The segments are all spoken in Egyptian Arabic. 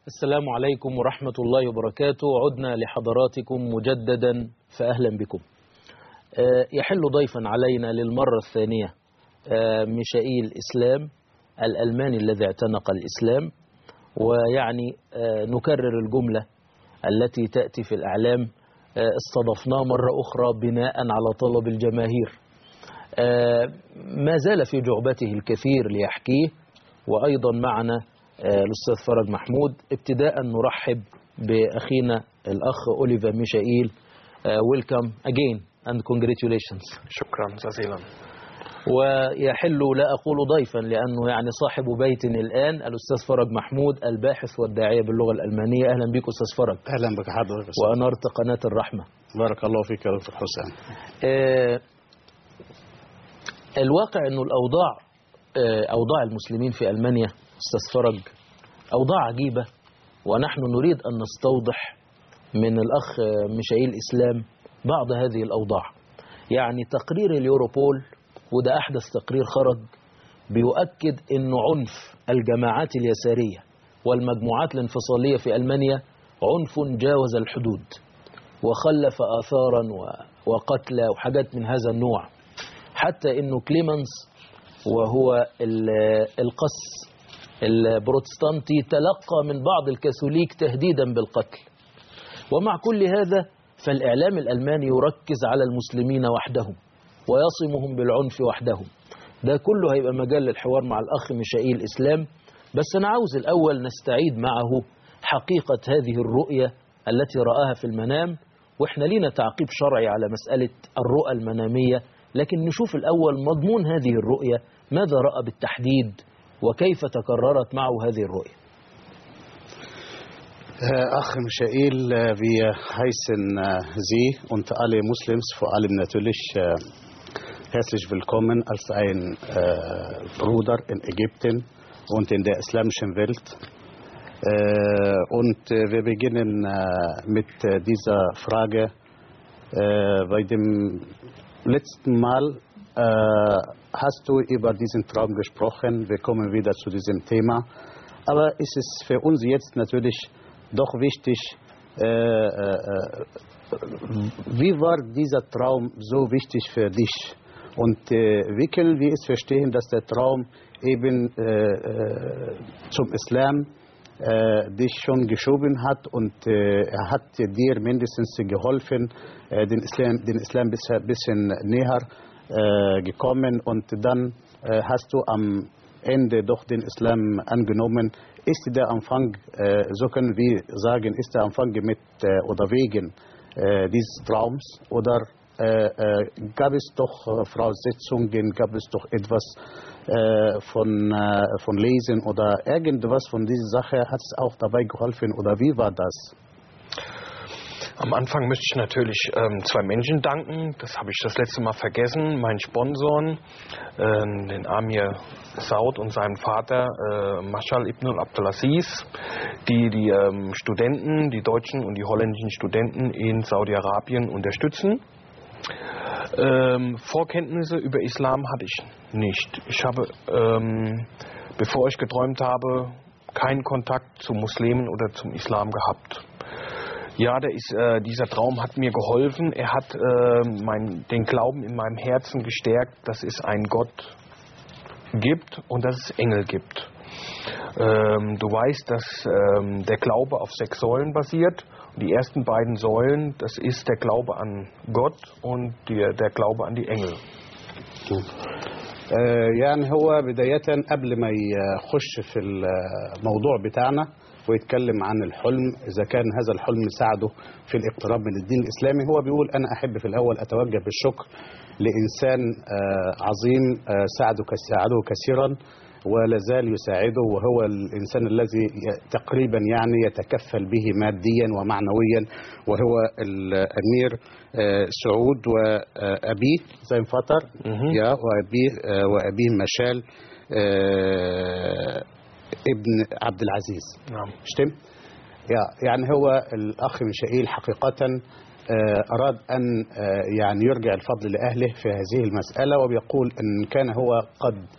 السلام عليكم ورحمة الله وبركاته عدنا لحضراتكم مجددا فأهلا بكم آه، يحل ضيفا علينا للمرة الثانية آه، ميشائيل إسلام الألماني الذي اعتنق الإسلام ويعني آه، نكرر الجملة التي تأتي في الأعلام آه، استضفناه مرة أخرى بناء على طلب الجماهير آه، ما زال في جعبته الكثير ليحكيه وأيضا معنا آه، الأستاذ فرج محمود ابتداء نرحب بأخينا الأخ أوليفر ميشائيل ويلكم again and congratulations شكرا جزيلا ويحل لا أقول ضيفا لأنه يعني صاحب بيت الآن الأستاذ فرج محمود الباحث والداعية باللغة الألمانية أهلا بك أستاذ فرج اهلا بك حضرتك يا أستاذ. وأنرت قناة الرحمة بارك الله فيك يا دكتور حسام آه، الواقع أنه الأوضاع آه، أوضاع المسلمين في ألمانيا أستاذ فرج أوضاع عجيبة ونحن نريد أن نستوضح من الأخ آه، ميشائيل إسلام بعض هذه الأوضاع يعني تقرير اليوروبول وده أحدث تقرير خرج بيؤكد أنه عنف الجماعات اليسارية والمجموعات الانفصالية في ألمانيا عنف جاوز الحدود وخلف آثارا و- وقتلى وحاجات من هذا النوع حتى أنه كليمنس وهو ال- القس البروتستانتي تلقى من بعض الكاثوليك تهديدا بالقتل ومع كل هذا فالإعلام الألماني يركز على المسلمين وحدهم ويصمهم بالعنف وحدهم ده كله هيبقى مجال للحوار مع الأخ ميشائيل إسلام بس أنا عاوز الأول نستعيد معه حقيقة هذه الرؤية التي رآها في المنام وإحنا لينا تعقيب شرعي على مسألة الرؤى المنامية لكن نشوف الأول مضمون هذه الرؤية ماذا رأى بالتحديد وكيف تكررت معه هذه الرؤية Äh, Ach, Michael, äh, wir heißen äh, Sie und alle Muslims, vor allem natürlich äh, herzlich willkommen als ein äh, Bruder in Ägypten und in der islamischen Welt. Äh, und äh, wir beginnen äh, mit äh, dieser Frage. Äh, bei dem letzten Mal äh, hast du über diesen Traum gesprochen. Wir kommen wieder zu diesem Thema. Aber es ist für uns jetzt natürlich doch wichtig, äh, äh, äh, wie war dieser Traum so wichtig für dich? Und äh, wie können wir es verstehen, dass der Traum eben äh, äh, zum Islam äh, dich schon geschoben hat und äh, er hat dir mindestens geholfen, äh, den Islam, den Islam ein bisschen näher äh, gekommen und dann äh, hast du am Ende doch den Islam angenommen. Ist der Anfang, äh, so können wir sagen, ist der Anfang mit äh, oder wegen äh, dieses Traums oder äh, äh, gab es doch äh, Voraussetzungen, gab es doch etwas äh, von, äh, von Lesen oder irgendwas von dieser Sache hat es auch dabei geholfen oder wie war das? Am Anfang möchte ich natürlich ähm, zwei Menschen danken. Das habe ich das letzte Mal vergessen. Meinen Sponsoren, ähm, den Amir Saud und seinen Vater äh, Mashal Ibn Abdulaziz, die die ähm, Studenten, die deutschen und die holländischen Studenten in Saudi-Arabien unterstützen. Ähm, Vorkenntnisse über Islam hatte ich nicht. Ich habe, ähm, bevor ich geträumt habe, keinen Kontakt zu Muslimen oder zum Islam gehabt. Ja, der ist, äh, dieser Traum hat mir geholfen. Er hat äh, mein, den Glauben in meinem Herzen gestärkt, dass es einen Gott gibt und dass es Engel gibt. Ähm, du weißt, dass ähm, der Glaube auf sechs Säulen basiert. Die ersten beiden Säulen, das ist der Glaube an Gott und der, der Glaube an die Engel. آه، يعني هو بداية قبل ما يخش في الموضوع بتاعنا ويتكلم عن الحلم إذا كان هذا الحلم ساعده في الاقتراب من الدين الإسلامي هو بيقول أنا أحب في الأول أتوجه بالشكر لإنسان آه، عظيم آه، ساعده كس- ساعده كثيرا ولا زال يساعده وهو الإنسان الذي ي- تقريبا يعني يتكفل به ماديا ومعنويا وهو الأمير آه، سعود وأبيه زين فطر Mhm. يا وأبيه آه، وأبيه مشال آه، ابن عبد العزيز Ja. شتم يا يعني هو الأخ ميشائيل حقيقة آه، أراد أن آه، يعني يرجع الفضل لأهله في هذه المسألة وبيقول أن كان هو قد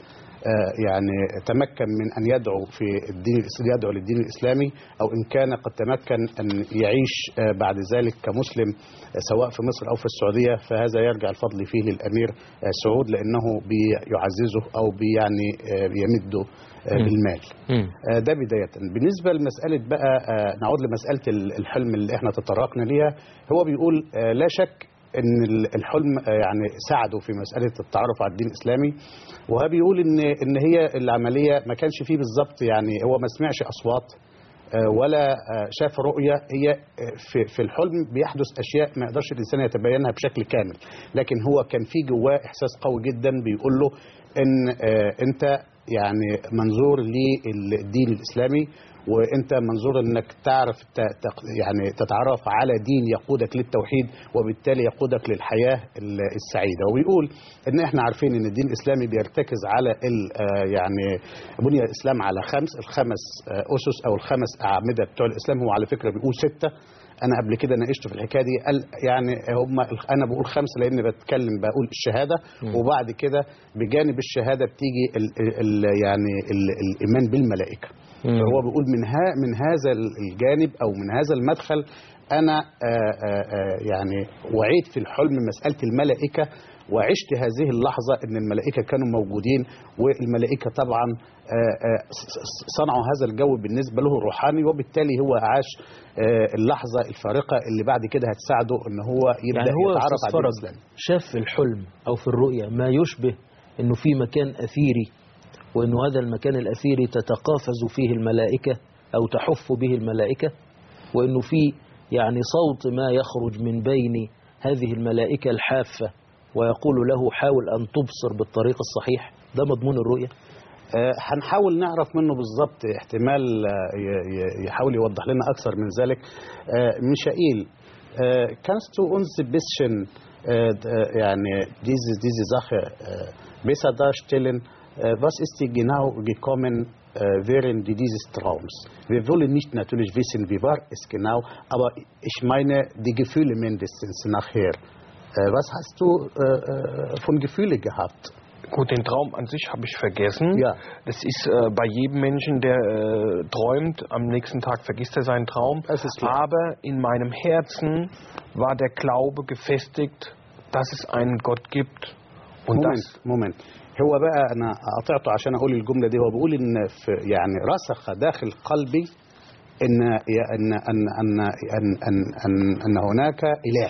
آه، يعني تمكن من أن يدعو في الدين الإس- يدعو للدين الإسلامي أو إن كان قد تمكن أن يعيش آه، بعد ذلك كمسلم آه، سواء في مصر أو في السعودية فهذا يرجع الفضل فيه للأمير آه، سعود لأنه بيعززه أو بيعني آه، بيمده آه، مم. بالمال مم. آه، ده بداية بالنسبة لمسألة بقى آه، نعود لمسألة ال- الحلم اللي احنا تطرقنا ليها هو بيقول آه، لا شك ان ال- الحلم آه، يعني ساعده في مسألة التعرف على الدين الإسلامي وهو بيقول ان ان هي العملية ما كانش فيه بالظبط يعني هو ما سمعش أصوات آه، ولا آه، شاف رؤية هي آه، في في الحلم بيحدث أشياء ما يقدرش الإنسان يتبينها بشكل كامل لكن هو كان في جواه إحساس قوي جدا بيقول له إن آه، أنت يعني منظور للدين الإسلامي وانت منظور انك تعرف ت- تق- يعني تتعرف على دين يقودك للتوحيد وبالتالي يقودك للحياه ال- السعيده وبيقول ان احنا عارفين ان الدين الاسلامي بيرتكز على ال- آه يعني بني الاسلام على خمس الخمس آه اسس او الخمس اعمده بتوع الاسلام هو على فكره بيقول سته انا قبل كده ناقشت في الحكايه دي قال يعني هم انا بقول خمسه لان بتكلم بقول الشهاده وبعد كده بجانب الشهاده بتيجي ال ال يعني ال الايمان بالملائكه مم. فهو بيقول من ها من هذا الجانب او من هذا المدخل انا آآ آآ يعني وعيت في الحلم مساله الملائكه وعشت هذه اللحظه ان الملائكه كانوا موجودين والملائكه طبعا آآ آآ صنعوا هذا الجو بالنسبه له روحاني وبالتالي هو عاش آه، اللحظه الفارقه اللي بعد كده هتساعده ان هو يبدا يعني هو يتعرف أستاذ على فرج الاسلام شاف في الحلم أو في الرؤيا ما يشبه أنه في مكان أثيري وأنه هذا المكان الأثيري تتقافز فيه الملائكة أو تحف به الملائكة وأنه في يعني صوت ما يخرج من بين هذه الملائكة الحافة ويقول له حاول أن تبصر بالطريق الصحيح ده مضمون الرؤية آه، هنحاول نعرف منه بالظبط احتمال آه، ي- ي- يحاول يوضح لنا اكثر من ذلك آه، ميشائيل äh, kannst du uns ein bisschen äh, d- yani diese, diese Sache äh, besser darstellen? Äh, was ist dir genau gekommen äh, während dieses Traums? Wir wollen nicht natürlich wissen, wie war es genau, aber ich meine die Gefühle mindestens nachher. Äh, was hast du äh, äh, von Gefühle gehabt? Gut, den Traum an sich habe ich vergessen. Ja. Das ist äh, bei jedem Menschen, der äh, träumt, am nächsten Tag vergisst er seinen Traum. Das ist klar. Aber in meinem Herzen war der Glaube gefestigt, dass es einen Gott gibt. Und مومنت das, مومنت هو بقى انا قطعته عشان اقول الجمله دي هو بيقول ان في يعني رسخ داخل قلبي ان ان ان ان ان ان, أن, أن هناك اله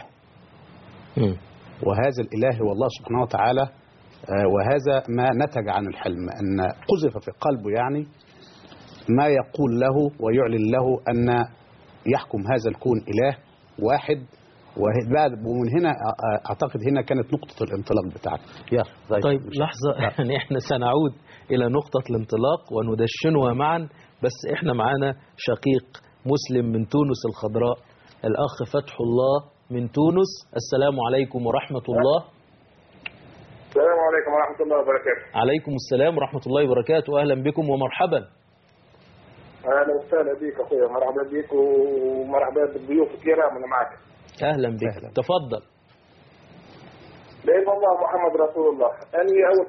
مم. وهذا الاله هو الله سبحانه وتعالى آه، وهذا ما نتج عن الحلم ان قذف في قلبه يعني ما يقول له ويعلن له ان يحكم هذا الكون اله واحد وبعد ومن هنا آه، اعتقد هنا كانت نقطه الانطلاق بتاعته يا طيب لحظة يعني احنا سنعود إلى نقطة الانطلاق وندشنها معا بس احنا معانا شقيق مسلم من تونس الخضراء الأخ فتح الله من تونس السلام عليكم ورحمة الله السلام عليكم ورحمة الله وبركاته. عليكم السلام ورحمة الله وبركاته أهلا بكم ومرحبا أهلا وسهلا بك أخويا مرحبا بك ومرحبا بالضيوف الكرام اللي معك. أهلا بك أهلا. تفضل لا إله إلا الله محمد رسول الله. أني أول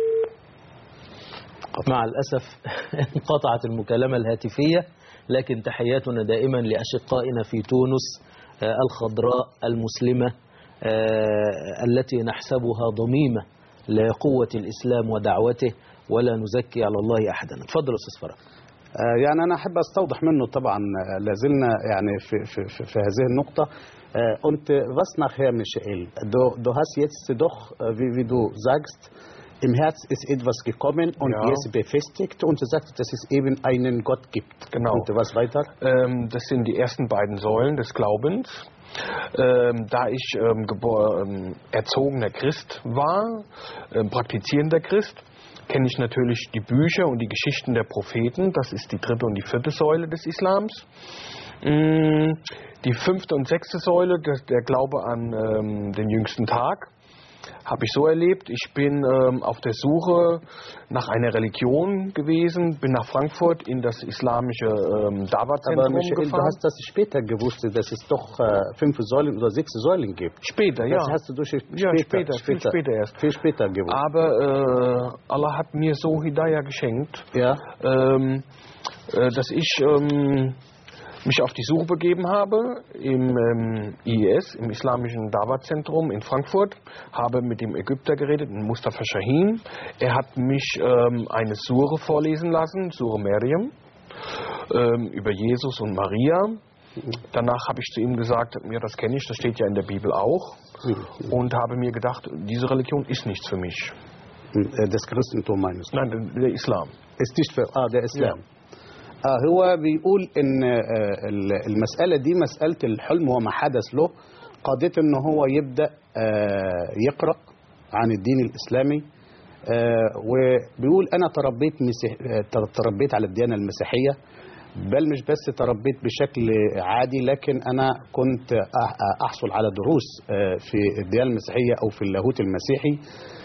مع الأسف انقطعت المكالمة الهاتفية لكن تحياتنا دائما لأشقائنا في تونس آه، الخضراء المسلمة آه، التي نحسبها ضميمة لقوة الإسلام ودعوته ولا نزكي على الله أحدا تفضل أستاذ فرج آه، يعني انا احب استوضح منه طبعا آه، لازلنا يعني في في في, في هذه النقطه äh, und äh, was nachher Michael du du hast jetzt doch äh, wie, wie du sagst im Herz ist etwas gekommen und Ja. jetzt befestigt und du sagst dass es eben einen Gott gibt Genau. und was weiter ähm, das sind die ersten beiden Säulen des Glaubens. Ähm, da ich ähm, gebor- ähm, erzogener Christ war, ähm, praktizierender Christ, kenne ich natürlich die Bücher und die Geschichten der Propheten. Das ist die dritte und die vierte Säule des Islams. Mm, Die fünfte und sechste Säule, das, der Glaube an ähm, den jüngsten Tag. habe ich so erlebt. Ich bin ähm, auf der Suche nach einer Religion gewesen, bin nach Frankfurt in das islamische ähm, Aber Dawa-Zentrum Michael, du gefahren. hast das später gewusst, dass es doch äh, fünf Säulen oder sechs Säulen gibt. Später, ja. Das hast du durch Ja, später, viel später erst. Viel später gewusst. Aber äh, Allah hat mir so Hidayah geschenkt, Ja. ähm, äh, dass ich ähm, mich auf die Suche begeben habe im ähm, IIS, im Islamischen Dawa-Zentrum in Frankfurt, habe mit dem Ägypter geredet, mit Mustafa Shahin. Er hat mich ähm, eine Sure vorlesen lassen, Sure Maryam, ähm, über Jesus und Maria. Danach habe ich zu ihm gesagt, ja, das kenne ich, das steht ja in der Bibel auch. Und habe mir gedacht, diese Religion ist nichts für mich. Äh, Das Christentum meinst du? Nein, der Islam. ist nicht في اه ده اسلام آه هو بيقول ان آه ال- المساله دي مساله الحلم وما حدث له قادته ان هو يبدا آه يقرا عن الدين الاسلامي آه وبيقول انا تربيت مسيح آه، تر- تربيت على الديانه المسيحيه بل مش بس تربيت بشكل عادي لكن انا كنت أح- احصل على دروس آه، في الديانه المسيحيه او في اللاهوت المسيحي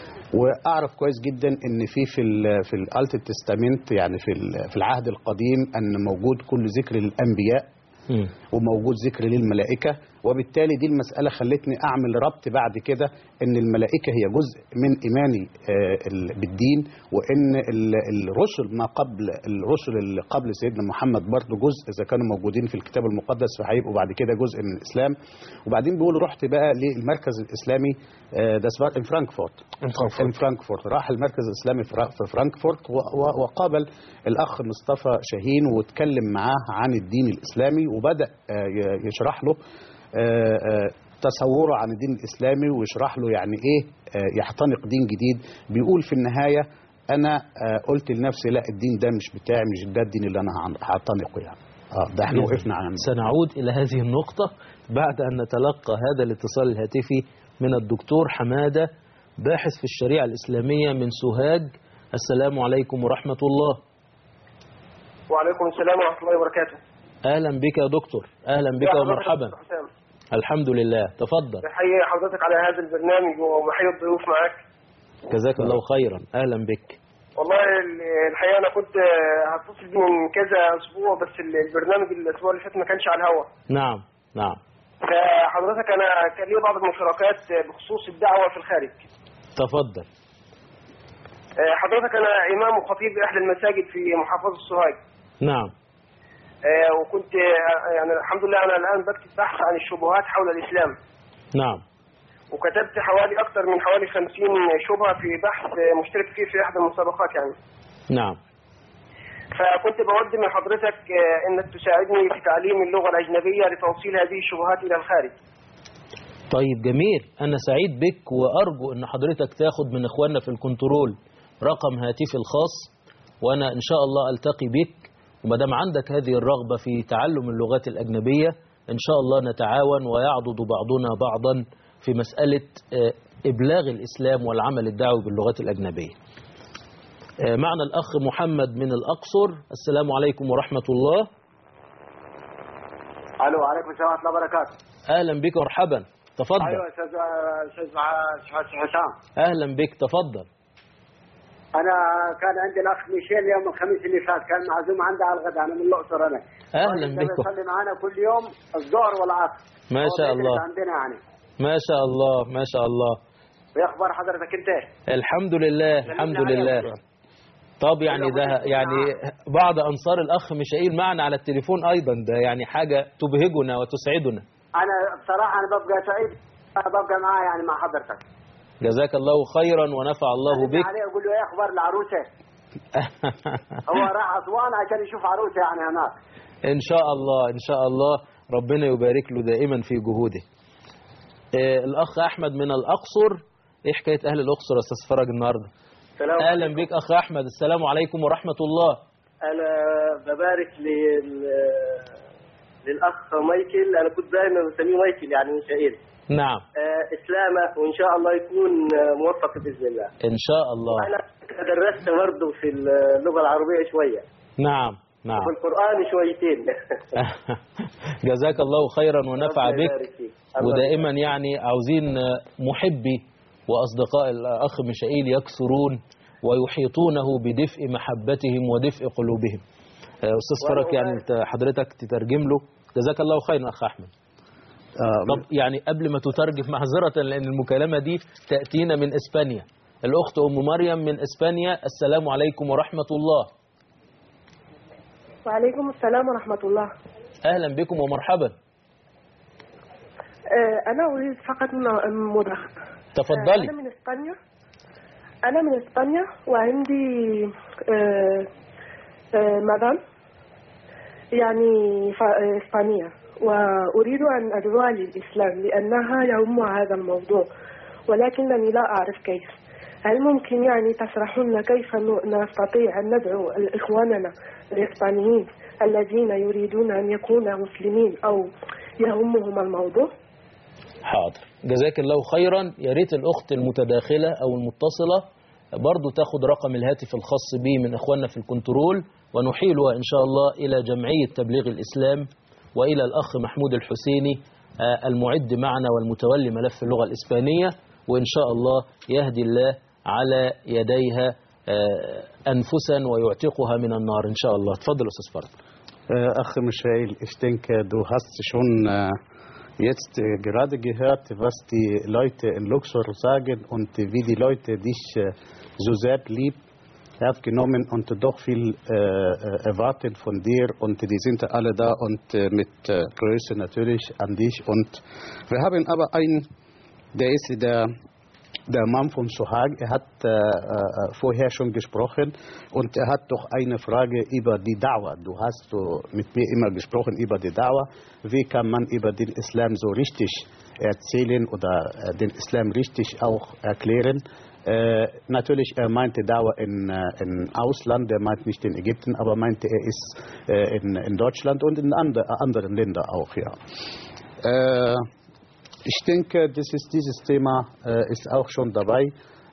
واعرف كويس جدا ان في في ال في الالت تستامنت يعني في ال- في العهد القديم ان موجود كل ذكر للانبياء مم. وموجود ذكر للملائكة وبالتالي دي المسألة خلتني أعمل ربط بعد كده إن الملائكة هي جزء من إيماني آه، ال- بالدين وإن ال- الرسل ما قبل الرسل اللي قبل سيدنا محمد برضه جزء إذا كانوا موجودين في الكتاب المقدس فهيبقوا بعد كده جزء من الإسلام وبعدين بيقول رحت بقى للمركز الإسلامي آه، ده اسمه in فرانكفورت In Frankfurt. in فرانكفورت راح المركز الإسلامي في را- في فرانكفورت و- و- وقابل الأخ مصطفى شاهين واتكلم معاه عن الدين الإسلامي وبدأ آه، ي- يشرح له آه، آه، تصوره عن الدين الإسلامي ويشرح له يعني إيه آه، يحتنق دين جديد بيقول في النهاية أنا آه، قلت لنفسي لا الدين ده مش بتاعي مش ده الدين اللي أنا هعن- هعتنقه يعني اه ده احنا بإذن وقفنا عن سنعود إلى هذه النقطة بعد أن نتلقى هذا الاتصال الهاتفي من الدكتور حمادة باحث في الشريعة الإسلامية من سوهاج السلام عليكم ورحمة الله وعليكم السلام ورحمة الله وبركاته أهلا بك يا دكتور أهلا بك يا حضرتك ومرحبا دكتور حسام. الحمد لله تفضل بحيي حضرتك على هذا البرنامج وبحيي الضيوف معاك جزاك الله خيرا أهلا بك والله ال- الحقيقة أنا كنت آه، هتصل بيه من كذا أسبوع بس ال- البرنامج الأسبوع اللي فات ما كانش على الهوا نعم نعم فحضرتك أنا كان لي بعض المشاركات آه، بخصوص الدعوة في الخارج تفضل آه، حضرتك أنا إمام وخطيب إحدى المساجد في محافظة سوهاج نعم آه، وكنت آه، يعني الحمد لله أنا الآن بكتب بحث عن الشبهات حول الإسلام نعم وكتبت حوالي أكثر من حوالي 50 شبهة في بحث آه، مشترك فيه في إحدى المسابقات يعني نعم فكنت بود من حضرتك آه، انك تساعدني في تعليم اللغه الاجنبيه لتوصيل هذه الشبهات الى الخارج. طيب جميل أنا سعيد بك وأرجو أن حضرتك تاخد من إخواننا في الكنترول رقم هاتفي الخاص وأنا إن شاء الله ألتقي بك وما دام عندك هذه الرغبة في تعلم اللغات الأجنبية إن شاء الله نتعاون ويعضد بعضنا بعضا في مسألة آه، إبلاغ الإسلام والعمل الدعوي باللغات الأجنبية آه، معنا الأخ محمد من الأقصر السلام عليكم ورحمة الله الو وعليكم السلام ورحمه الله وبركاته أهلا بك ومرحبا تفضل ايوه استاذ استاذ مع- حسام أهلا بك تفضل انا كان عندي الاخ ميشيل يوم الخميس اللي فات كان معزوم عندي على الغداء انا من الاقصر انا أهلا كان بكم. يصلي معنا كل يوم الظهر والعصر ما هو شاء بيدرس الله عندنا يعني ما شاء الله ما شاء الله وايه اخبار حضرتك انت؟ الحمد لله الحمد لله طب يعني ده يعني بعض أنصار الأخ ميشائيل معنا على التليفون أيضا ده يعني حاجة تبهجنا وتسعدنا انا بصراحه انا ببقى سعيد انا ببقى معاه يعني مع حضرتك جزاك الله خيرا ونفع الله أرن بك عليه اقول له ايه اخبار العروسه؟ هو راح اسوان عشان يشوف عروسه يعني هناك إن شاء الله إن شاء الله ربنا يبارك له دائما في جهوده آه، الأخ أحمد من الأقصر إيه حكاية أهل الأقصر يا أستاذ فرج النهاردة السلام أهلا بك أخ أحمد السلام عليكم ورحمة الله انا ببارك لل... للاخ مايكل انا كنت دائما بسميه مايكل يعني ميشائيل نعم آه، اسلامه وان شاء الله يكون آه، موفق باذن الله إن شاء الله انا درست برضه في اللغه العربيه شويه نعم نعم وفي القران شويتين جزاك الله خيرا ونفع ربنا بك يبارك فيك. الله ودائما يعني عاوزين محبي وأصدقاء الأخ ميشائيل يكثرون ويحيطونه بدفء محبتهم ودفء قلوبهم آه، أستاذ فرج يعني أنت حضرتك تترجم له جزاك الله خيرا أخ أحمد آه، طب يعني قبل ما تترجم معذرة لأن المكالمة دي تأتينا من إسبانيا الأخت أم مريم من إسبانيا السلام عليكم ورحمة الله وعليكم السلام ورحمة الله أهلا بكم ومرحبا آه، أنا أريد فقط م- مداخلة آه، تفضلي أنا من إسبانيا أنا من إسبانيا وعندي آه، آه، مدام يعني ف- آه، إسبانية وأريد أن أدعو للإسلام لأنها يهم هذا الموضوع ولكنني لا أعرف كيف هل ممكن يعني تشرحون كيف ن- نستطيع أن ندعو إخواننا الإسبانيين الذين يريدون أن يكونوا مسلمين أو يهمهم الموضوع حاضر جزاك الله خيرا يا ريت الأخت المتداخلة أو المتصلة برضو تاخد رقم الهاتف الخاص به من إخواننا في الكنترول ونحيلها إن شاء الله إلى جمعية تبليغ الإسلام وإلى الأخ محمود الحسيني آه، المعد معنا والمتولي ملف اللغة الإسبانية وإن شاء الله يهدي الله على يديها آه، أنفسا ويعتقها من النار إن شاء الله تفضل أستاذ فرد Äh, Ach, Michael, ich denke, du hast schon äh, jetzt äh, gerade gehört, was die Leute in Luxor sagen und äh, wie die Leute dich äh, so sehr lieb aufgenommen und doch viel äh, äh, erwarten von dir und die sind alle da und äh, mit äh, Größe natürlich an dich und wir haben aber einen, der ist der der Mann von Sohag, er hat äh, äh, vorher schon gesprochen und er hat doch eine Frage über die Dauer. Du hast so mit mir immer gesprochen über die Dauer. Wie kann man über den Islam so richtig erzählen oder äh, den Islam richtig auch erklären? Äh, natürlich, er meinte Dauer in, äh, in Ausland, er meint nicht in Ägypten, aber meinte er ist äh, in, in Deutschland und in andre, anderen Ländern auch, ja. Äh, ich denke, das ist, dieses Thema äh, ist auch schon dabei.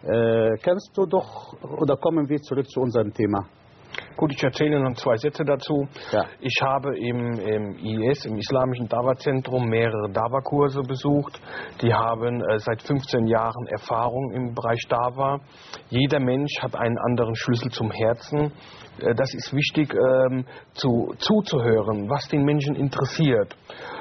Äh, kannst du doch, oder kommen wir zurück zu unserem Thema? Gut, ich erzähle noch zwei Sätze dazu. Ja. Ich habe im, im IS, im Islamischen Dawa-Zentrum, mehrere Dawa-Kurse besucht. Die haben äh, seit 15 Jahren Erfahrung im Bereich Dawa. Jeder Mensch hat einen anderen Schlüssel zum Herzen. Äh, das ist wichtig, ähm, zu, zuzuhören, was den Menschen interessiert.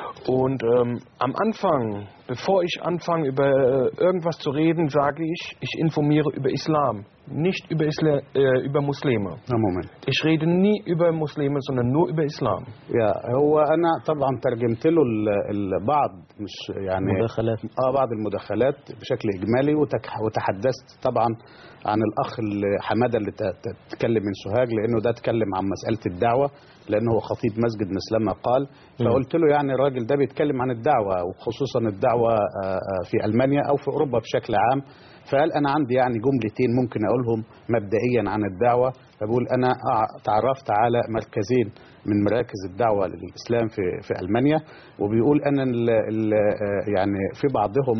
Und ähm, am Anfang, bevor ich anfange, über äh, irgendwas zu reden, sage ich, ich informiere über Islam, nicht über, Isla äh, über Muslime. Na moment. Ich rede nie über Muslime, sondern nur über Islam. يا هو انا طبعا ترجمت له ال- البعض مش يعني مداخلات. اه بعض المداخلات بشكل اجمالي وتك- وتحدثت طبعا عن الاخ اللي- حماده اللي ت- ت- تكلم من سوهاج لانه ده اتكلم عن مساله الدعوه لانه هو خطيب مسجد مسلمه قال فقلت له يعني الراجل ده بيتكلم عن الدعوه وخصوصا الدعوه آه، آه، في المانيا او في اوروبا بشكل عام فقال انا عندي يعني جملتين ممكن اقولهم مبدئيا عن الدعوه فبقول انا أع- تعرفت على مركزين من مراكز الدعوه للاسلام في في المانيا وبيقول انا ال ال يعني في بعضهم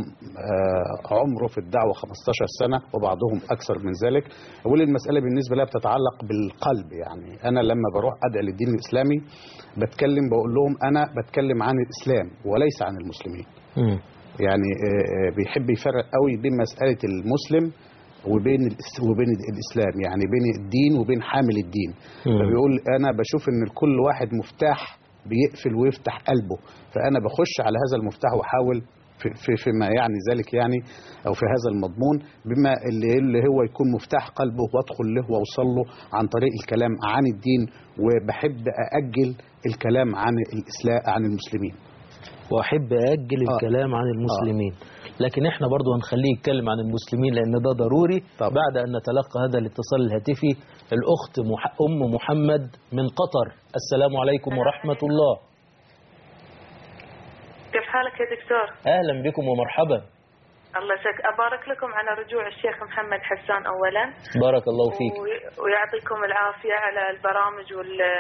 آه، عمره في الدعوه 15 سنه وبعضهم اكثر من ذلك بيقول المساله بالنسبه لها بتتعلق بالقلب يعني انا لما بروح ادعي للدين الاسلامي بتكلم بقول لهم انا بتكلم عن الاسلام وليس عن المسلمين مم. يعني آه، آه، بيحب يفرق قوي بين مسألة المسلم وبين الإس- وبين الإسلام يعني بين الدين وبين حامل الدين مم. فبيقول أنا بشوف إن كل واحد مفتاح بيقفل ويفتح قلبه فأنا بخش على هذا المفتاح وأحاول في, في فيما يعني ذلك يعني أو في هذا المضمون بما اللي, اللي هو يكون مفتاح قلبه وأدخل له وأوصل له عن طريق الكلام عن الدين وبحب أأجل الكلام عن الإسلام عن المسلمين واحب اجل آه. الكلام عن المسلمين لكن احنا برضو هنخليه يتكلم عن المسلمين لان ده ضروري طبعا. بعد ان نتلقى هذا الاتصال الهاتفي الاخت مح... ام محمد من قطر السلام عليكم ورحمه الله كيف حالك يا دكتور؟ اهلا بكم ومرحبا الله يسعدك أبارك لكم على رجوع الشيخ محمد حسان أولا بارك الله فيك وي- ويعطيكم العافية على البرامج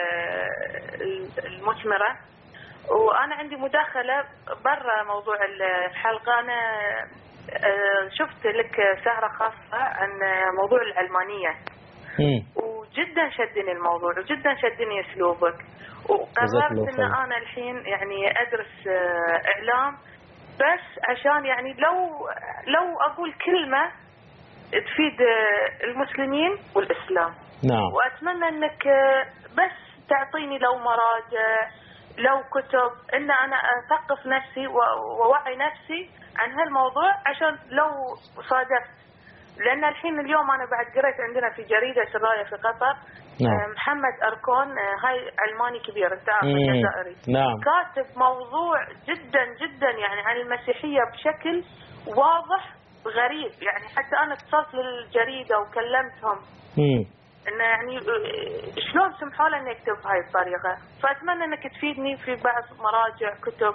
والمثمرة وأنا عندي مداخلة برا موضوع الحلقة أنا آه، شفت لك سهرة خاصة عن موضوع العلمانية مم. وجدا شدني الموضوع وجدا شدني اسلوبك جزاك الله وقررت ان خير. انا الحين يعني ادرس آه، اعلام بس عشان يعني لو لو اقول كلمه تفيد آه، المسلمين والاسلام نعم واتمنى انك آه، بس تعطيني لو مراجع لو كتب ان انا اثقف نفسي و- واوعي نفسي عن هالموضوع عشان لو صادفت لان الحين اليوم انا بعد قريت عندنا في جريده سرايا في قطر نعم. آه، محمد اركون آه، هاي علماني كبير انت عارف مم. الجزائري نعم كاتب موضوع جدا جدا يعني عن المسيحيه بشكل واضح غريب يعني حتى انا اتصلت للجريده وكلمتهم مم. انه يعني آه، شلون سمحوا له انه يكتب بهاي الطريقه فاتمنى انك تفيدني في بعض مراجع كتب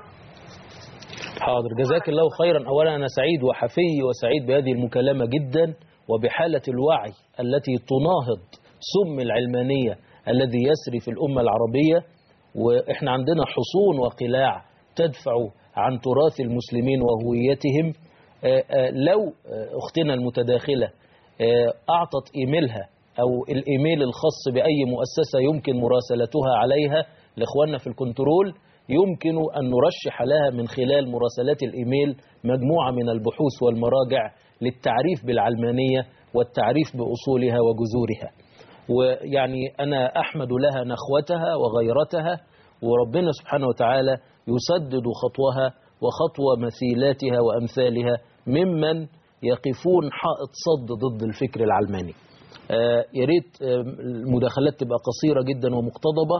حاضر جزاك الله خيرا أولا أنا سعيد وحفي وسعيد بهذه المكالمة جدا وبحالة الوعي التي تناهض سم العلمانية الذي يسري في الأمة العربية وإحنا عندنا حصون وقلاع تدفع عن تراث المسلمين وهويتهم آه، آه، لو آه، أختنا المتداخلة آه، أعطت إيميلها أو الإيميل الخاص بأي مؤسسة يمكن مراسلتها عليها لإخواننا في الكنترول يمكن أن نرشح لها من خلال مراسلات الإيميل مجموعة من البحوث والمراجع للتعريف بالعلمانية والتعريف بأصولها وجذورها ويعني أنا أحمد لها نخوتها وغيرتها وربنا سبحانه وتعالى يسدد خطوها وخطوة مثيلاتها وأمثالها ممن يقفون حائط صد ضد الفكر العلماني آه، يا ريت آه، المداخلات تبقى قصيرة جدا ومقتضبة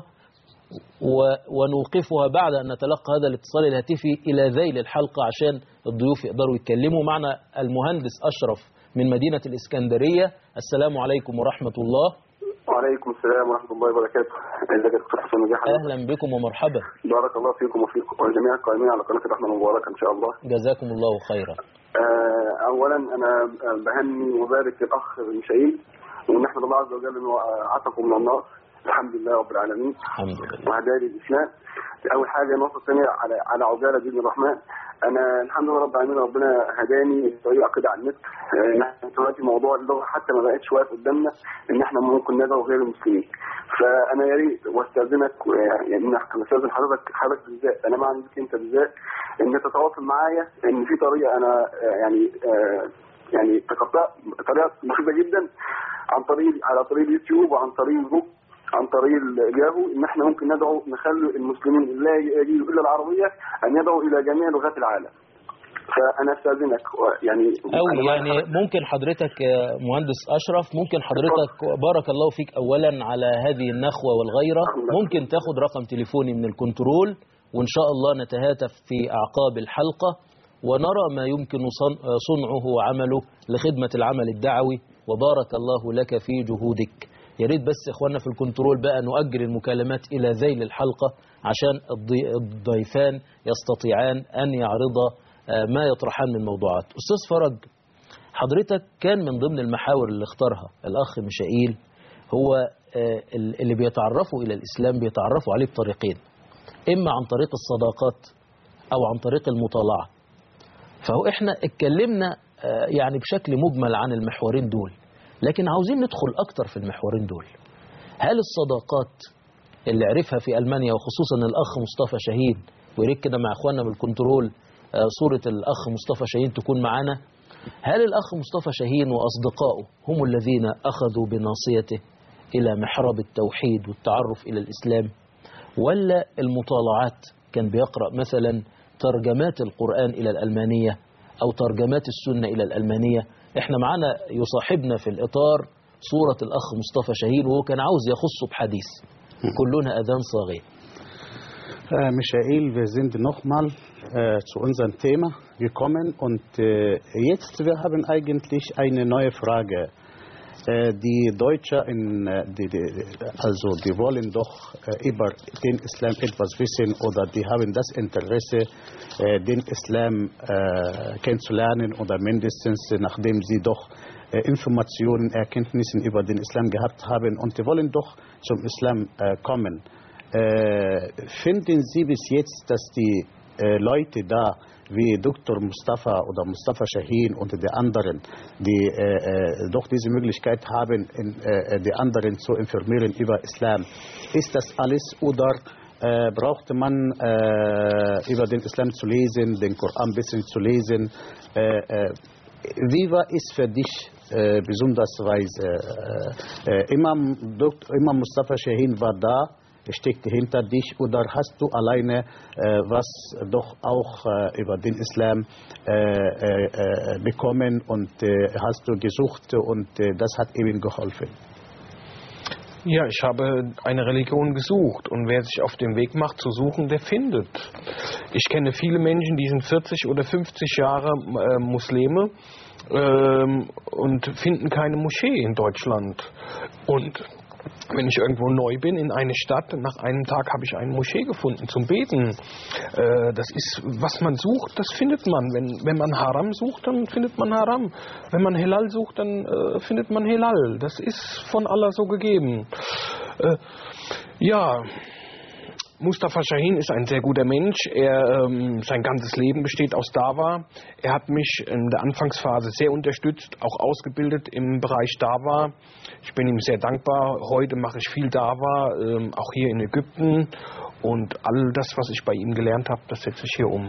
و- ونوقفها بعد أن نتلقى هذا الاتصال الهاتفي إلى ذيل الحلقة عشان الضيوف يقدروا يتكلموا معنا المهندس أشرف من مدينة الإسكندرية السلام عليكم ورحمة الله وعليكم السلام ورحمة الله وبركاته ازيك يا دكتور حسن نجاح أهلا بكم ومرحبا بارك الله فيكم وفيكم وجميع القائمين على قناة الرحمة المباركة إن شاء الله جزاكم الله خيرا آه، أولا أنا بهني وبارك الأخ مشاهيل ونحمد الله عز وجل أنه عتقه من النار الحمد لله رب العالمين الحمد لله وهداني الإسلام أول حاجة النقطة الثانية على على عجالة بإذن الرحمن أنا الحمد لله رب العالمين ربنا هداني طريقة كده على النت آه، إن احنا دلوقتي موضوع اللغة حتى ما بقتش واقف قدامنا إن احنا ممكن ندعو غير المسلمين فأنا يا ريت واستأذنك آه، يعني أنا استأذن حضرتك حضرتك بالذات أنا مع بك أنت بالذات إن تتواصل معايا إن في طريقة أنا آه، يعني آه، يعني تقطع طريقة بسيطة جدا عن طريق على طريق اليوتيوب وعن طريق الجروب عن طريق الياهو ان احنا ممكن ندعو نخلي المسلمين اللي لا يجيدوا الا العربيه ان يدعوا الى جميع لغات العالم. فانا استاذنك يعني أوي يعني ممكن حضرتك يا مهندس أشرف ممكن حضرتك بارك الله فيك أولا على هذه النخوة والغيرة ممكن تاخد رقم تليفوني من الكنترول وإن شاء الله نتهاتف في أعقاب الحلقة ونرى ما يمكن صن- صنعه وعمله لخدمة العمل الدعوي وبارك الله لك في جهودك يا ريت بس إخواننا في الكنترول بقى نؤجل المكالمات إلى ذيل الحلقة عشان الضي- الضيفان يستطيعان أن يعرضا آه، ما يطرحان من موضوعات أستاذ فرج حضرتك كان من ضمن المحاور اللي اختارها الأخ مشائيل هو آه، اللي بيتعرفوا إلى الإسلام بيتعرفوا عليه بطريقين إما عن طريق الصداقات أو عن طريق المطالعة فهو إحنا اتكلمنا آه، يعني بشكل مجمل عن المحورين دول لكن عاوزين ندخل أكتر في المحورين دول هل الصداقات اللي عرفها في ألمانيا وخصوصا الأخ مصطفى شاهين ويريد كده مع إخواننا بالكنترول آه، صورة الأخ مصطفى شاهين تكون معانا هل الأخ مصطفى شاهين وأصدقائه هم الذين أخذوا بناصيته إلى محراب التوحيد والتعرف إلى الإسلام ولا المطالعات كان بيقرأ مثلا ترجمات القرآن إلى الألمانية أو ترجمات السنة إلى الألمانية احنا معانا يصاحبنا في الإطار صورة الأخ مصطفى شاهين وهو كان عاوز يخصه بحديث كلنا أذان صاغية Äh, Michael, wir sind nochmal äh, zu unserem Thema gekommen und äh, jetzt wir haben eigentlich eine neue Frage. Äh, die Deutsche in, äh, die, die, also die wollen doch äh, über den Islam etwas wissen oder die haben das Interesse, äh, den Islam äh, kennenzulernen oder mindestens äh, nachdem sie doch äh, Informationen, Erkenntnissen über den Islam gehabt haben und die wollen doch zum Islam äh, kommen. Äh, finden Sie bis jetzt, dass die äh, Leute da, wie Dr. Mustafa oder Mustafa Shahin und die anderen, die äh, äh, doch diese Möglichkeit haben, in, äh, die anderen zu informieren über Islam, ist das alles oder äh, braucht man äh, über den Islam zu lesen, den Koran ein bisschen zu lesen. Äh, äh, wie war es für dich äh, besonders Weise? Äh, äh, Imam, Dok- Imam Mustafa Shahin war da, steckte hinter dich oder hast du alleine äh, was doch auch äh, über den Islam äh, äh, äh, bekommen und äh, hast du gesucht und äh, das hat eben geholfen? Ja, ich habe eine Religion gesucht und wer sich auf den Weg macht zu suchen, der findet. Ich kenne viele Menschen, die sind 40 oder 50 Jahre äh, Muslime ähm, und finden keine Moschee in Deutschland. Und wenn ich irgendwo neu bin in eine Stadt, nach einem Tag habe ich eine Moschee gefunden zum Beten. Äh, das ist, was man sucht, das findet man. Wenn, wenn man Haram sucht, dann findet man Haram. Wenn man Hilal sucht, dann äh, findet man Hilal. Das ist von Allah so gegeben. Äh, ja, Mustafa Shahin ist ein sehr guter Mensch. Er, ähm, sein ganzes Leben besteht aus Dawa. Er hat mich in der Anfangsphase sehr unterstützt, auch ausgebildet im Bereich Dawa. Ich bin ihm sehr dankbar. Heute mache ich viel Dawa, ähm, auch hier in Ägypten. Und all das, was ich bei ihm gelernt habe, das setze ich hier um.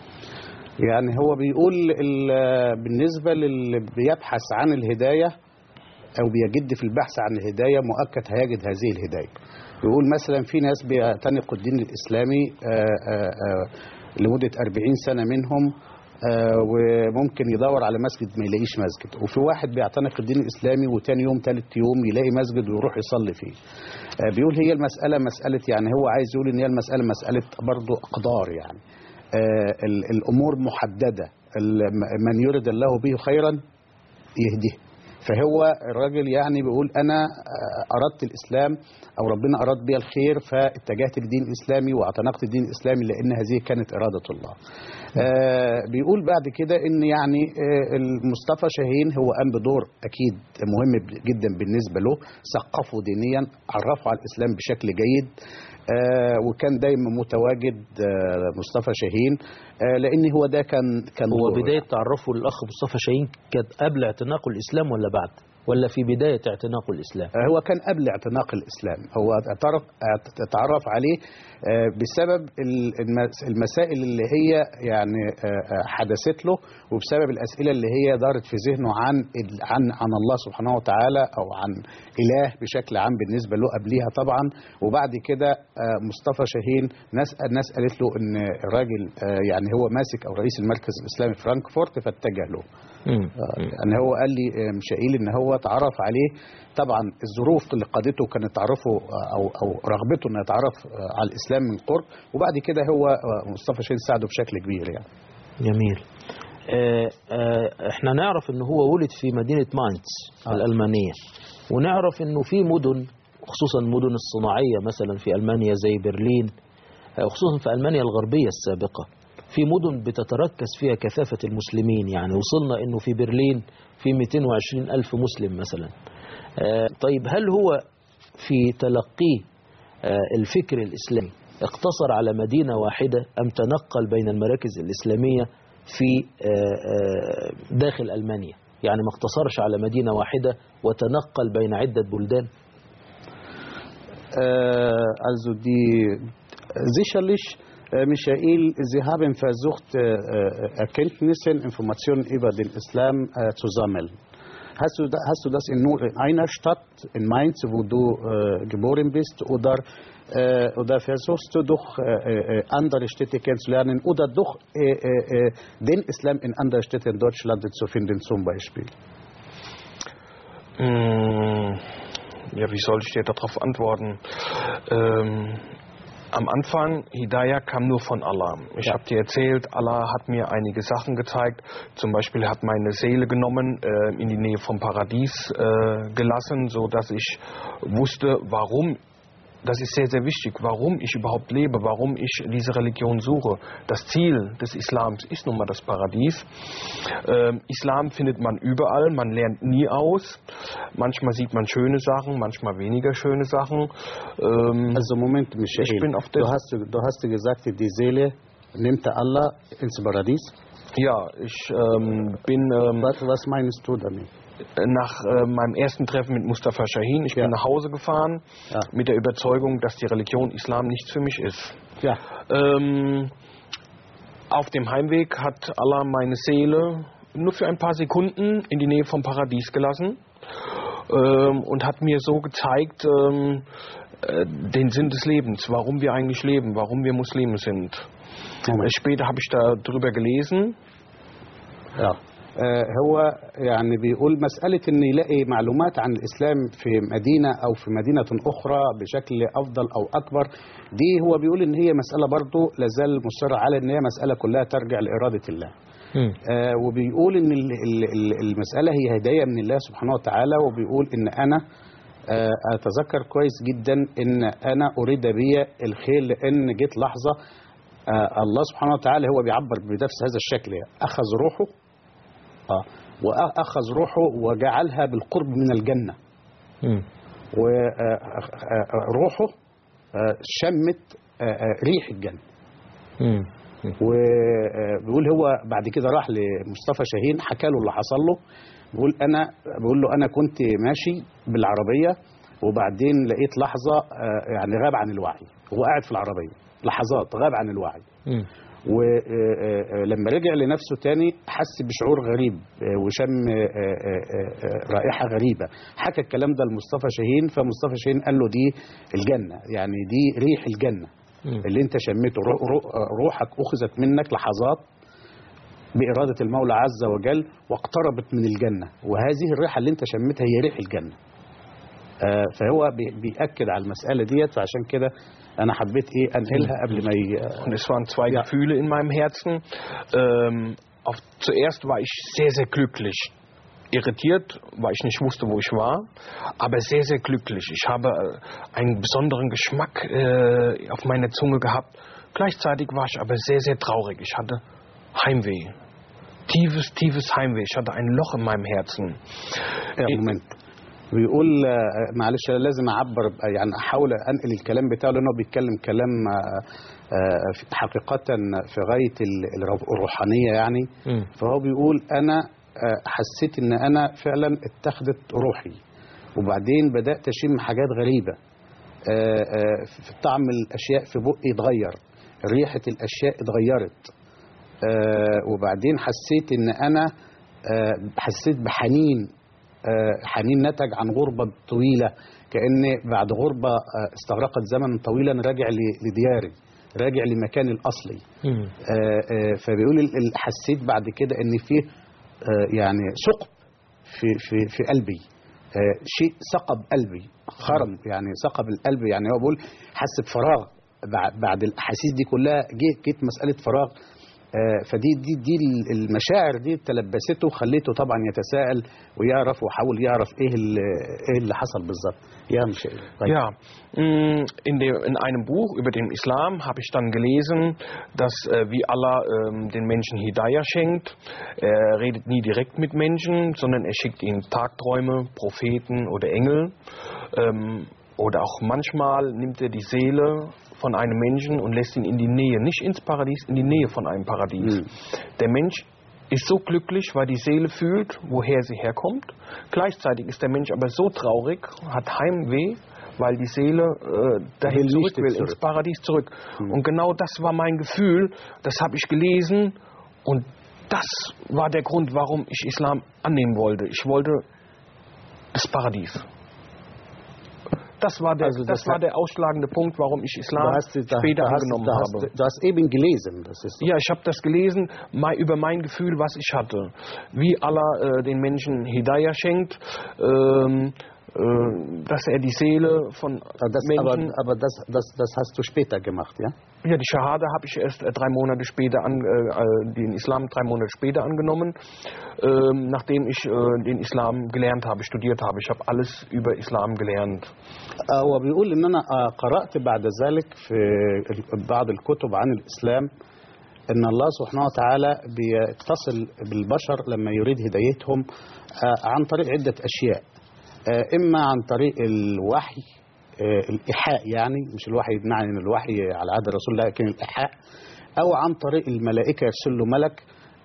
يعني هو بيقول ال- بالنسبة للي بيبحث عن الهداية أو بيجد في البحث عن الهداية مؤكد هيجد هذه الهداية بيقول مثلا في ناس بيعتنقوا الدين الإسلامي آه، آه، آه، لمدة 40 سنة منهم آه، وممكن يدور على مسجد ما يلاقيش مسجد وفي واحد بيعتنق الدين الإسلامي وتاني يوم تالت يوم يلاقي مسجد ويروح يصلي فيه آه، بيقول هي المسألة مسألة يعني هو عايز يقول إن هي المسألة مسألة برضو أقدار يعني آه، ال- الامور محدده ال- من يرد الله به خيرا يهديه فهو الراجل يعني بيقول انا آه، اردت الاسلام او ربنا اراد بي الخير فاتجهت للدين الاسلامي واعتنقت الدين الاسلامي لان هذه كانت اراده الله. آه، بيقول بعد كده ان يعني آه، المصطفى شاهين هو قام بدور اكيد مهم جدا بالنسبه له ثقفه دينيا عرفه على الاسلام بشكل جيد آه، وكان دايما متواجد آه، مصطفى شاهين آه، لان هو ده كان كان هو دوره. بداية تعرفه للأخ مصطفى شاهين كانت قبل اعتناقه الإسلام ولا بعد ولا في بداية اعتناقه الإسلام آه، هو كان قبل اعتناق الاسلام هو اعترف اعت- اتعرف عليه آه، بسبب ال- المس- المسائل اللي هي يعني آه، آه، حدثت له وبسبب الاسئله اللي هي دارت في ذهنه عن ال- عن عن الله سبحانه وتعالى او عن اله بشكل عام بالنسبه له قبليها طبعا وبعد كده آه، مصطفى شاهين ناس الناس قالت له ان الراجل آه، يعني هو ماسك او رئيس المركز الاسلامي في فرانكفورت فاتجه له مم. آه، يعني هو قال لي آه، مشائيل ان هو اتعرف عليه طبعا الظروف اللي قادته كانت تعرفه آه، او او رغبته انه يتعرف آه، على الاسلام من قرب وبعد كده هو آه، مصطفى شاهين ساعده بشكل كبير يعني جميل آه، آه، احنا نعرف ان هو ولد في مدينة ماينز آه. الألمانية ونعرف انه في مدن خصوصا المدن الصناعية مثلا في ألمانيا زي برلين آه، خصوصا في ألمانيا الغربية السابقة في مدن بتتركز فيها كثافة المسلمين يعني وصلنا انه في برلين في 220 ألف مسلم مثلا آه، طيب هل هو في تلقيه آه، الفكر الإسلامي اقتصر على مدينة واحدة أم تنقل بين المراكز الإسلامية في آه، آه، داخل ألمانيا يعني ما اقتصرش على مدينة واحدة وتنقل بين عدة بلدان Äh, also die sicherlich äh, Michael, Sie haben versucht, äh, äh, Erkenntnisse, Informationen über den Islam äh, zu sammeln. Hast du, da, hast du das in nur in einer Stadt, in Mainz, wo du äh, geboren bist, oder, äh, oder versuchst du doch äh, äh, andere Städte kennenzulernen oder doch äh, äh, äh, den Islam in anderen Städten in Deutschland zu finden, zum Beispiel? Mm, Ja, wie soll ich dir darauf antworten? Ähm, am Anfang, Hidayah kam nur von Allah. Ich habe dir erzählt, Allah hat mir einige Sachen gezeigt. Zum Beispiel hat meine Seele genommen, äh, in die Nähe vom Paradies äh, gelassen, so dass ich wusste, warum. Das ist sehr, sehr wichtig, warum ich überhaupt lebe, warum ich diese Religion suche. Das Ziel des Islams ist nun mal das Paradies. Ähm, Islam findet man überall, man lernt nie aus. Manchmal sieht man schöne Sachen, manchmal weniger schöne Sachen. Ähm, Also Moment, Michael. Ich bin auf der- du, hast, du hast gesagt, die Seele nimmt Allah ins Paradies. ja, ich ähm, bin. Ähm, Was, was meinst du damit? nach äh, meinem ersten Treffen mit Mustafa Shahin, ich Ja. bin nach Hause gefahren Ja. mit der Überzeugung, dass die Religion Islam nichts für mich ist. Ja. Ähm, auf dem Heimweg hat Allah meine Seele nur für ein paar Sekunden in die Nähe vom Paradies gelassen ähm, und hat mir so gezeigt ähm, äh, den Sinn des Lebens, warum wir eigentlich leben, warum wir Muslime sind. Moment. Später habe ich darüber gelesen. آه. آه، هو يعني بيقول مسألة إن يلاقي معلومات عن الإسلام في مدينة أو في مدينة أخرى بشكل أفضل أو أكبر دي هو بيقول إن هي مسألة برضه لازال مصر على إن هي مسألة كلها ترجع لإرادة الله آه وبيقول إن ال- ال- ال- المسألة هي هداية من الله سبحانه وتعالى وبيقول إن أنا آه أتذكر كويس جدا إن أنا أريد بي الخير لأن جيت لحظة آه الله سبحانه وتعالى هو بيعبر بنفس هذا الشكل أخذ روحه آه وأخذ روحه وجعلها بالقرب من الجنة وروحه شمت آه، آه، ريح الجنة وبيقول هو بعد كده راح لمصطفى شاهين حكى له اللي حصل له بيقول انا بقول له انا كنت ماشي بالعربيه وبعدين لقيت لحظه آه، يعني غاب عن الوعي هو قاعد في العربيه لحظات غاب عن الوعي ولما رجع لنفسه تاني حس بشعور غريب آه، وشم آه، آه، آه، رائحه غريبه حكى الكلام ده لمصطفى شاهين فمصطفى شاهين قال له دي الجنه يعني دي ريح الجنه اللي انت شميته رو- رو- روحك اخذت منك لحظات بإرادة المولى عز وجل واقتربت من الجنة وهذه الريحة اللي انت شميتها هي ريح الجنة آه، فهو بي- بيأكد على المسألة ديت فعشان كده أنا حبيت إيه أنقلها قبل ما ي... Und es waren zwei Ja. Gefühle in meinem Herzen. Ähm, auf, zuerst war ich sehr, sehr glücklich. Irritiert, weil ich nicht wusste, wo ich war, aber sehr, sehr glücklich. Ich habe äh, einen besonderen Geschmack äh, auf meiner Zunge gehabt. Gleichzeitig war ich aber sehr, sehr traurig. Ich hatte Heimweh. Tiefes, tiefes Heimweh. Ich hatte ein Loch in meinem Herzen. يا مومنت بيقول آه، معلش أنا لازم اعبر آه، يعني احاول انقل الكلام بتاعه لانه بيتكلم كلام آه، آه، في- حقيقة في غاية ال- الرو- الروحانية يعني فهو بيقول انا آه، حسيت ان انا فعلا اتخذت روحي وبعدين بدأت اشم حاجات غريبة آه، آه، في طعم الاشياء في بقي اتغير ريحة الاشياء اتغيرت آه، وبعدين حسيت ان انا آه، حسيت بحنين آه، حنين نتج عن غربة طويلة كأن بعد غربة آه، استغرقت زمن طويلا راجع ل- لدياري راجع لمكاني الأصلي آه، آه، فبيقول ال- ال- حسيت بعد كده ان فيه آه، يعني ثقب في في في قلبي آه، شيء ثقب قلبي خرم يعني ثقب القلب يعني هو بيقول حس بفراغ بع- بعد الاحاسيس دي كلها جه جت مساله فراغ آه، فدي دي دي المشاعر دي تلبسته وخليته طبعا يتساءل ويعرف وحاول يعرف ايه ال- ايه اللي حصل بالظبط يا مش طيب. Ja, mh, in, dem, in einem Buch über den Islam habe ich dann gelesen, dass äh, wie Allah ähm, den Menschen Hidayah schenkt. Er redet nie direkt mit Menschen, sondern er schickt ihnen Tagträume, Propheten oder Engel. Ähm, oder auch manchmal nimmt er die Seele von einem Menschen und lässt ihn in die Nähe, nicht ins Paradies, in die Nähe von einem Paradies. Der Mensch ist so glücklich, weil die Seele fühlt, woher sie herkommt. Gleichzeitig ist der Mensch aber so traurig, hat Heimweh, weil die Seele äh, dahin Will zurück nicht will, zurück. ins Paradies zurück. Und genau das war mein Gefühl, das habe ich gelesen und das war der Grund, warum ich Islam annehmen wollte. Ich wollte das Paradies. Das war der, Also das das war hat- der ausschlagende Punkt, warum ich Du Islam hast, da, später du, hast, angenommen du, habe. hast, du hast eben gelesen. Das ist Ja, ich habe das gelesen mei- über mein Gefühl, was ich hatte. Wie Allah äh, den Menschen Hidayah schenkt, ähm, äh, dass er die Seele von das, aber, Menschen... aber das, das, das hast du später gemacht, ja? Ja, die Shahada habe ich erst äh, drei Monate später, an, äh, äh, den Islam drei Monate später angenommen, ähm, nachdem ich äh, den Islam gelernt habe, studiert habe. Ich habe alles über Islam gelernt. آه، هو بيقول ان انا آه، قرات بعد ذلك في ال- بعض الكتب عن الاسلام ان الله سبحانه وتعالى بيتصل بالبشر لما يريد هدايتهم آه، عن طريق عده اشياء آه، اما عن طريق الوحي آه، الايحاء يعني مش الوحي بمعنى ان الوحي على عهد الرسول لكن الايحاء او عن طريق الملائكه يرسل له ملك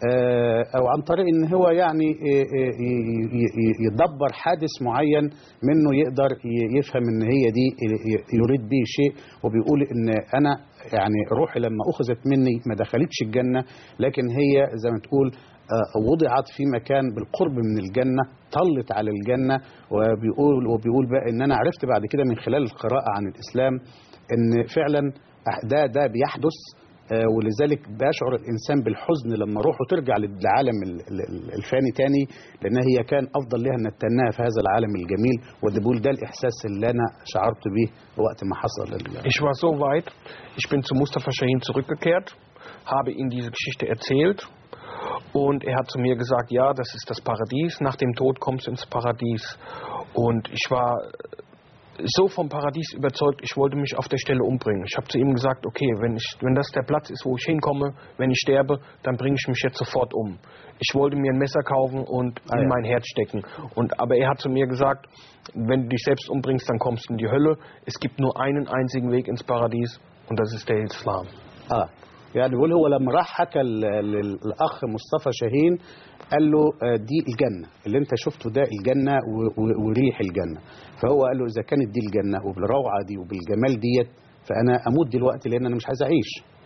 آه، او عن طريق ان هو يعني آه، آه، ي- ي- ي- يدبر حادث معين منه يقدر ي- يفهم ان هي دي ي- يريد به شيء وبيقول ان انا يعني روحي لما اخذت مني ما دخلتش الجنه لكن هي زي ما تقول آه، وضعت في مكان بالقرب من الجنه طلت على الجنه وبيقول وبيقول بقى ان انا عرفت بعد كده من خلال القراءه عن الاسلام ان فعلا ده ده بيحدث آه، ولذلك بيشعر الانسان بالحزن لما روحه ترجع للعالم ال- ال- الفاني تاني لان هي كان افضل لها ان تتناها في هذا العالم الجميل وده بيقول ده الاحساس اللي انا شعرت بيه وقت ما حصل ال- Ich war so weit, ich bin zu Mustafa Shahin zurückgekehrt, habe ihm diese Geschichte erzählt und er hat zu mir gesagt, ja, das ist das Paradies, nach dem Tod kommst du ins Paradies. Und ich war so vom Paradies überzeugt, ich wollte mich auf der Stelle umbringen. Ich habe zu ihm gesagt, okay, wenn, ich, wenn das der Platz ist, wo ich hinkomme, wenn ich sterbe, dann bringe ich mich jetzt sofort um. Ich wollte mir ein Messer kaufen und Ah, in ja. mein Herz stecken. Und, aber er hat zu mir gesagt, wenn du dich selbst umbringst, dann kommst du in die Hölle. Es gibt nur einen einzigen Weg ins Paradies und das ist der Islam. اه يعني بيقول هو لما راح حكى ل- للاخ مصطفى شاهين قال له آه، دي الجنه اللي انت شفته ده الجنه و- و- وريح الجنه فهو قال له اذا كانت دي الجنه وبالروعه دي وبالجمال ديت فانا اموت دلوقتي لان انا مش عايز اعيش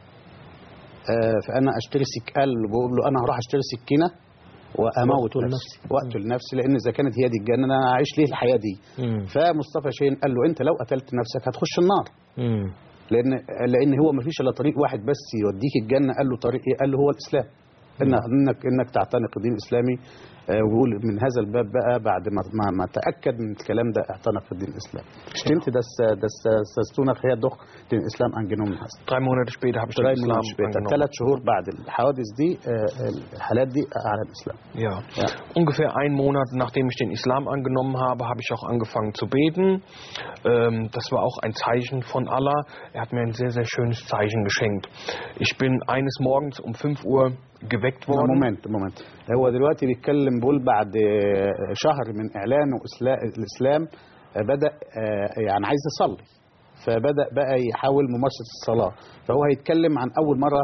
آه، فانا اشتري سك قال له بقول له انا هروح اشتري سكينه واموت وأقتل نفسي واقتل نفسي لان اذا كانت هي دي الجنه انا هعيش ليه الحياه دي مم. فمصطفى شاهين قال له انت لو قتلت نفسك هتخش النار مم. لان لان هو ما فيش الا طريق واحد بس يوديك الجنه قال له طريق ايه قال له هو الاسلام إن انك انك تعتنق الدين الاسلامي آه، ويقول من هذا الباب بقى بعد ما ما, ما تاكد من الكلام ده اعتنق الدين الاسلامي stimmt das äh, das das dass du nachher doch den Islam angenommen hast Drei Monate später habe ich drei den Islam Monate später angenommen. ثلاث شهور بعد الحوادث دي آه، الحالات دي على الاسلام Ja. Ja. Ungefähr einen Monat nachdem ich den Islam angenommen habe, habe ich auch angefangen zu beten. Ähm, das war auch ein Zeichen von Allah. Er hat mir ein sehr, sehr schönes Zeichen geschenkt. Ich bin eines Morgens um 5 Uhr geweckt worden. مومنت مومنت هو دلوقتي بيتكلم بيقول بعد آه، شهر من اعلانه إسلا- الاسلام آه، بدا آه، يعني عايز يصلي فبدا بقى يحاول ممارسه الصلاه فهو هيتكلم عن اول مره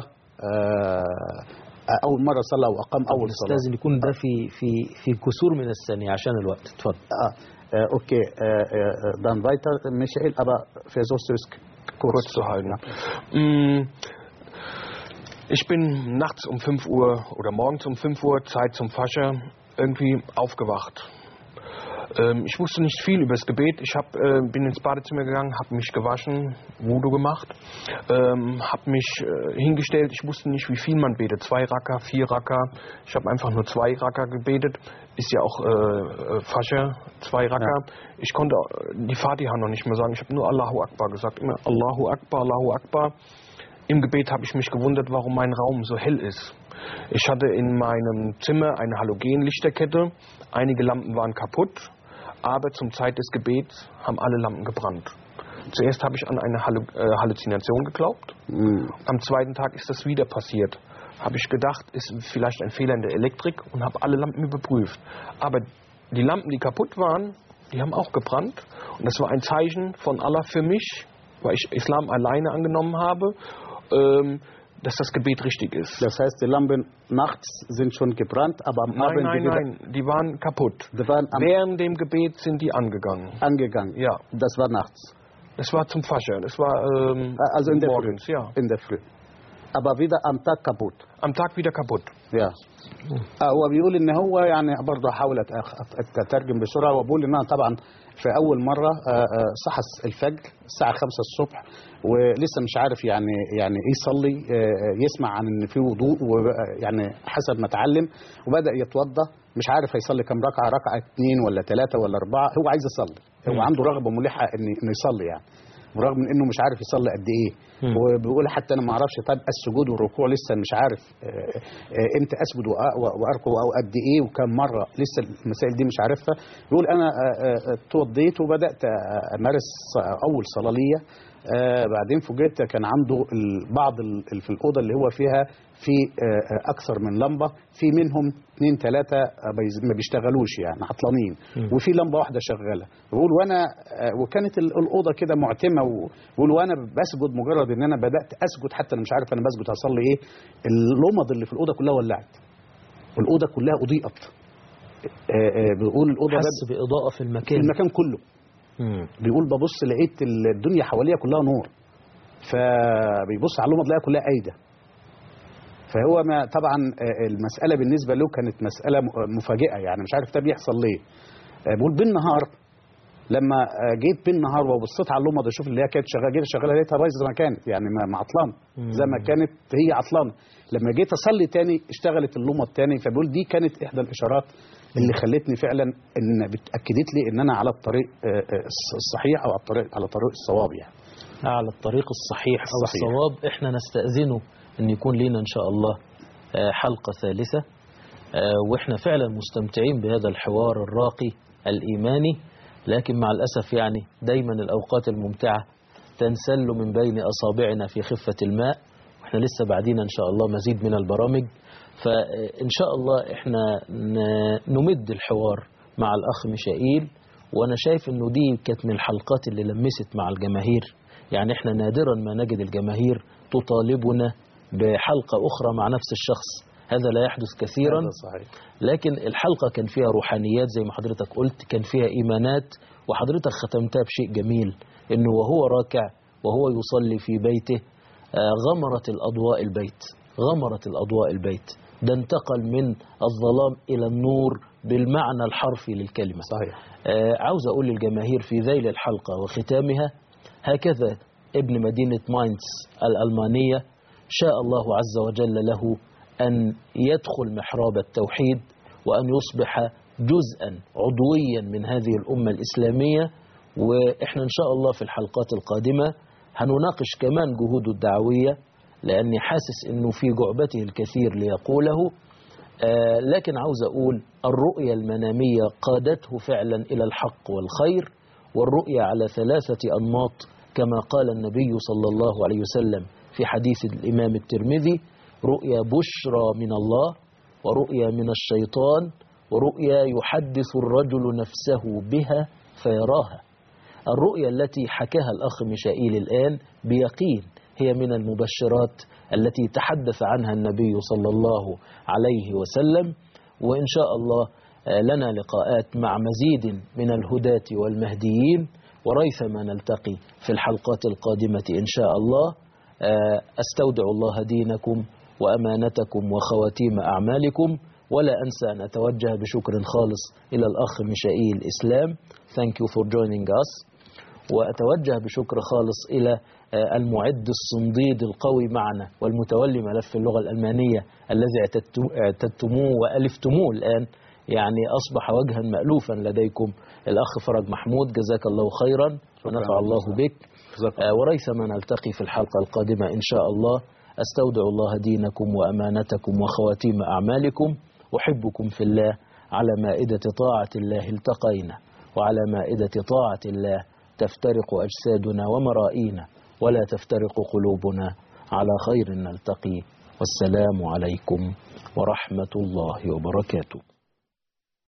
آه، اول مره صلى واقام اول بس صلاه لازم يكون ده في في في كسور من الثانية عشان الوقت اتفضل آه. آه، okay äh, äh, dann weiter Michael aber versuchst du es kurz, kurz zu halten. Mm, Ich bin nachts um 5 Uhr oder morgens um 5 Uhr, Zeit zum Fascher, irgendwie aufgewacht. Ähm, ich wusste nicht viel über das Gebet. Ich hab, äh, bin ins Badezimmer gegangen, habe mich gewaschen, Wudu gemacht, ähm, habe mich äh, hingestellt. Ich wusste nicht, wie viel man betet. Zwei Racker, vier Racker. Ich habe einfach nur zwei Racker gebetet. Ist ja auch äh, äh, Fascher, zwei Racker. Ich konnte äh, die Fatiha noch nicht mehr sagen. Ich habe nur Allahu Akbar gesagt. Immer Allahu Akbar, Allahu Akbar. Im Gebet habe ich mich gewundert, warum mein Raum so hell ist. Ich hatte in meinem Zimmer eine Halogenlichterkette. Einige Lampen waren kaputt, aber zum Zeit des Gebets haben alle Lampen gebrannt. Zuerst habe ich an eine Hallu äh, Halluzination geglaubt. Mm. Am zweiten Tag ist das wieder passiert. Habe ich gedacht, ist vielleicht ein Fehler in der Elektrik und habe alle Lampen überprüft. Aber die Lampen, die kaputt waren, die haben auch gebrannt. Und das war ein Zeichen von Allah für mich, weil ich Islam alleine angenommen habe, ähm, dass das Gebet richtig ist. Das heißt, die Lampen nachts sind schon gebrannt, aber am Nein, Abend nein, wieder nein, die waren kaputt. Die waren am Während dem Gebet sind die angegangen. angegangen. Ja, Das war nachts. das war zum Fascher. Das war ähm, Also in der morgens, Früh. ja. In der Früh. Aber wieder am Tag kaputt. Am Tag wieder kaputt. يا آه، هو بيقول ان هو يعني برضه حاول أت- أت- اترجم بسرعه وبقول ان انا طبعا في اول مره آه، آه، صحى الفجر الساعه 5 الصبح ولسه مش عارف يعني يعني ايه يصلي آه، آه، يسمع عن ان في وضوء ويعني حسب ما اتعلم وبدا يتوضا مش عارف هيصلي كام ركعه ركعه اثنين ولا ثلاثه ولا اربعه هو عايز يصلي هو عنده رغبه ملحه ان انه يصلي يعني برغم من انه مش عارف يصلي قد ايه مم. وبيقول حتى انا ما اعرفش طب السجود والركوع لسه مش عارف آه، آه، امتى اسجد وأ- و- واركع او قد ايه وكم مره لسه المسائل دي مش عارفها بيقول انا آه، آه، اتوضيت وبدات آه، امارس اول صلاه ليا آه، بعدين فوجئت كان عنده ال- بعض ال- ال- في الاوضه اللي هو فيها في آه، آه، اكثر من لمبه في منهم اثنين ثلاثه ما بيشتغلوش يعني عطلانين وفي لمبه واحده شغاله بيقول وانا آه، وكانت ال- الاوضه كده معتمه وبيقول وانا بسجد مجرد ان انا بدات اسجد حتى انا مش عارف انا بسجد هصلي ايه اللمض اللي في الاوضه كلها ولعت والاوضه كلها اضيئت آه، آه، بيقول الاوضه حس ده بإضاءة في في المكان المكان كله مم. بيقول ببص لقيت الدنيا حواليا كلها نور فبيبص على اللمض لقاها كلها قايده فهو ما طبعا آه، المساله بالنسبه له كانت مساله م- مفاجئه يعني مش عارف ده بيحصل ليه آه، بيقول بالنهار لما آه، جيت بالنهار وبصيت على اللمض اشوف اللي هي كانت شغاله جيت شغاله لقيتها بايظه زي ما كانت يعني ما ما عطلانه زي ما كانت هي عطلانه لما جيت اصلي تاني اشتغلت اللمض تاني فبيقول دي كانت احدى الاشارات اللي خلتني فعلا ان اكدت لي ان انا على الطريق آه، آه، الص- الصحيح او على الطريق على طريق الصواب يعني على الطريق الصحيح أو الصحيح. الصواب إحنا نستأذنه أن يكون لنا إن شاء الله آه، حلقة ثالثة آه، وإحنا فعلا مستمتعين بهذا الحوار الراقي الإيماني لكن مع الأسف يعني دايما الأوقات الممتعة تنسل من بين أصابعنا في خفة الماء وإحنا لسه بعدين إن شاء الله مزيد من البرامج فإن شاء الله إحنا ن- نمد الحوار مع الأخ ميشائيل وأنا شايف إنه دي كانت من الحلقات اللي لمست مع الجماهير يعني إحنا نادرا ما نجد الجماهير تطالبنا بحلقة أخرى مع نفس الشخص هذا لا يحدث كثيرا هذا صحيح لكن الحلقة كان فيها روحانيات زي ما حضرتك قلت كان فيها إيمانات وحضرتك ختمتها بشيء جميل إنه وهو راكع وهو يصلي في بيته آه، غمرت الأضواء البيت غمرت الأضواء البيت ده انتقل من الظلام إلى النور بالمعنى الحرفي للكلمة صحيح آه، عاوز أقول للجماهير في ذيل الحلقة وختامها هكذا ابن مدينة ماينز الألمانية شاء الله عز وجل له أن يدخل محراب التوحيد وأن يصبح جزءا عضويا من هذه الأمة الإسلامية وإحنا إن شاء الله في الحلقات القادمة هنناقش كمان جهوده الدعوية لأني حاسس أنه في جعبته الكثير ليقوله آه، لكن عاوز أقول الرؤية المنامية قادته فعلا إلى الحق والخير والرؤية على ثلاثة أنماط كما قال النبي صلى الله عليه وسلم في حديث الإمام الترمذي رؤيا بشرى من الله ورؤيا من الشيطان ورؤيا يحدث الرجل نفسه بها فيراها الرؤيا التي حكاها الأخ ميشائيل الآن بيقين هي من المبشرات التي تحدث عنها النبي صلى الله عليه وسلم وإن شاء الله آه، لنا لقاءات مع مزيد من الهداة والمهديين وريثما نلتقي في الحلقات القادمة إن شاء الله آه، أستودع الله دينكم وأمانتكم وخواتيم أعمالكم ولا أنسى أن أتوجه بشكر خالص إلى الأخ ميشائيل إسلام Thank you for joining us وأتوجه بشكر خالص إلى آه، المعد الصنديد القوي معنا والمتولي ملف اللغة الألمانية الذي اعتدتم- اعتدتموه وألفتموه الآن يعني أصبح وجها مألوفا لديكم الأخ فرج محمود جزاك الله خيرا ونفع الله بك جزاك آه، وريثما نلتقي في الحلقة القادمة إن شاء الله أستودع الله دينكم وأمانتكم وخواتيم أعمالكم أحبكم في الله على مائدة طاعة الله التقينا وعلى مائدة طاعة الله تفترق أجسادنا ومرائينا ولا تفترق قلوبنا على خير نلتقي والسلام عليكم ورحمة الله وبركاته